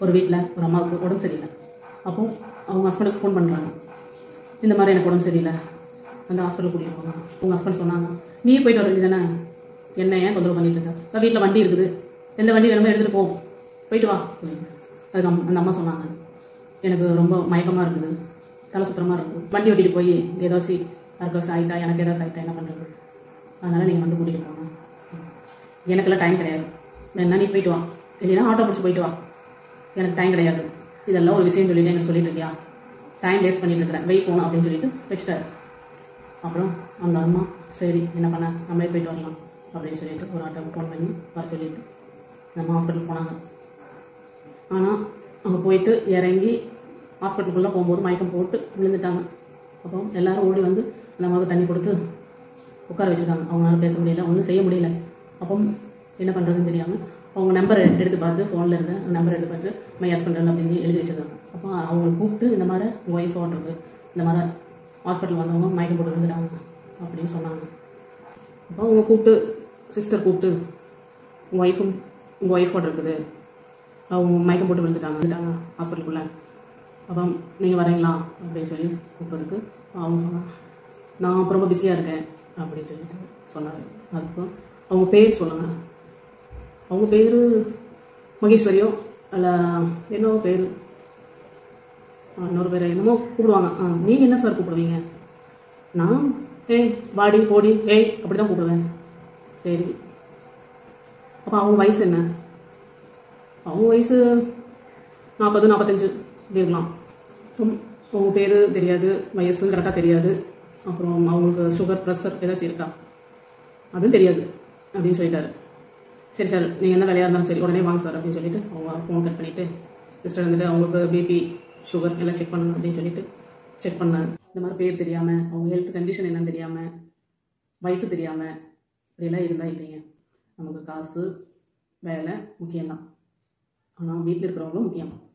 ஒரு வீட்டில் ஒரு அம்மாவுக்கு உடம்பு சரியில்லை அப்போ அவங்க ஹஸ்பண்டுக்கு ஃபோன் பண்ணுறாங்க இந்த மாதிரி எனக்கு உடம்பு சரியில்லை அந்த ஹாஸ்பிட்டல் கூட்டிகிட்டு போங்க உங்கள் ஹஸ்பண்ட் சொன்னாங்க நீ போயிட்டு வர வேண்டியதானே என்ன ஏன் தொந்தரவு பண்ணிட்டு இருக்க வீட்டில் வண்டி இருக்குது எந்த வண்டி வேணுமோ எடுத்துகிட்டு போ போயிட்டு வா அதுக்கு அம்- அந்த அம்மா சொன்னாங்க எனக்கு ரொம்ப மயக்கமாக இருக்குது தலை சுத்தமாக இருக்குது வண்டி ஓட்டிட்டு போய் ஏதாச்சும் யாருக்காச்சும் ஆகிட்டா எனக்கு ஏதாச்சும் ஆகிட்டா என்ன பண்ணுறது அதனால் நீங்கள் வந்து கூட்டிகிட்டு போங்க எனக்கெல்லாம் டைம் கிடையாது வேணா நீ போயிட்டு வா இல்லைன்னா ஆட்டோ பிடிச்சி போயிட்டு வா எனக்கு டைம் கிடையாது இதெல்லாம் ஒரு விஷயம் சொல்லிட்டு எனக்கு சொல்லிட்டு இருக்கியா டைம் வேஸ்ட் பண்ணிட்டு இருக்கிறேன் வெயிட் போகணும் அப்படின்னு சொல்லிட்டு வச்சுட்டாரு அப்புறம் அந்த அம்மா சரி என்ன பண்ண நம்மளே போயிட்டு வரலாம் அப்படின்னு சொல்லிட்டு ஒரு ஆட்டோ ஃபோன் பண்ணி வர சொல்லிட்டு நம்ம ஹாஸ்பிட்டல் போனாங்க ஆனால் அங்கே போயிட்டு இறங்கி ஹாஸ்பிட்டலுக்குள்ளே போகும்போது மயக்கம் போட்டு விழுந்துட்டாங்க அப்போ எல்லாரும் ஓடி வந்து அந்த அம்மாவுக்கு தண்ணி கொடுத்து உட்கார வச்சுருக்காங்க அவங்களால பேச முடியல ஒன்றும் செய்ய முடியல அப்போ என்ன பண்ணுறதுன்னு தெரியாமல் அவங்க நம்பரை எடுத்து பார்த்து ஃபோனில் இருந்த நம்பர் எடுத்து பார்த்து மை ஹஸ்பண்ட் அப்படின்னு எழுதி வச்சிருக்காங்க அப்போ அவங்களை கூப்பிட்டு இந்த மாதிரி உங்கள் ஒய்ஃப் இருக்கு இந்த மாதிரி ஹாஸ்பிட்டல் வந்தவங்க மயக்கம் போட்டு விழுந்துட்டாங்க அப்படின்னு சொன்னாங்க அப்போ அவங்க கூப்பிட்டு சிஸ்டர் கூப்பிட்டு உங்கள் ஒய்ஃபும் உங்கள் ஒய்ஃபோட இருக்குது அவங்க மயக்கம் போட்டு விழுந்துட்டாங்க விழுந்துட்டாங்க ஹாஸ்பிட்டலுக்குள்ளே அப்போ நீங்கள் வரீங்களா அப்படின்னு சொல்லி கூப்பிட்றதுக்கு அவங்க சொன்னாங்க நான் அப்ப ரொம்ப பிஸியாக இருக்கேன் அப்படின்னு சொல்லிட்டு சொன்னார் அதுக்கு அவங்க பேர் சொல்லுங்கள் அவங்க பேர் மகேஸ்வரியோ அல்ல என்னவோ பேர் இன்னொரு பேர் என்னமோ கூப்பிடுவாங்க ஆ நீங்கள் என்ன சார் கூப்பிடுவீங்க நான் ஏய் வாடி போடி ஏய் அப்படி தான் கூப்பிடுவேன் சரி அப்போ அவங்க வயசு என்ன அவங்க வயசு நாற்பது நாற்பத்தஞ்சு இப்படி இருக்கலாம் உம், அவங்க பேர் தெரியாது வயசும் கரெக்டாக தெரியாது அப்புறம் அவங்களுக்கு சுகர் ப்ரெஷர் ஏதாச்சும் இருக்கா அதுவும் தெரியாது அப்படின்னு சொல்லிட்டாரு சரி சார் நீங்கள் என்ன வேலையாக இருந்தாலும் சரி உடனே வாங்க சார் அப்படின்னு சொல்லிட்டு அவங்க ஃபோன் கட் பண்ணிவிட்டு சிஸ்டர் வந்துட்டு அவங்களுக்கு பிபி சுகர் எல்லாம் செக் பண்ணணும் அப்படின்னு சொல்லிட்டு செக் பண்ணார் இந்த மாதிரி பேர் தெரியாமல் அவங்க ஹெல்த் கண்டிஷன் என்னன்னு தெரியாமல் வயசு தெரியாமல் இப்படியெல்லாம் இருந்தால் எப்படிங்க நமக்கு காசு வேலை முக்கியம்தான் ஆனால் வீட்டில் இருக்கிறவங்களும் முக்கியம்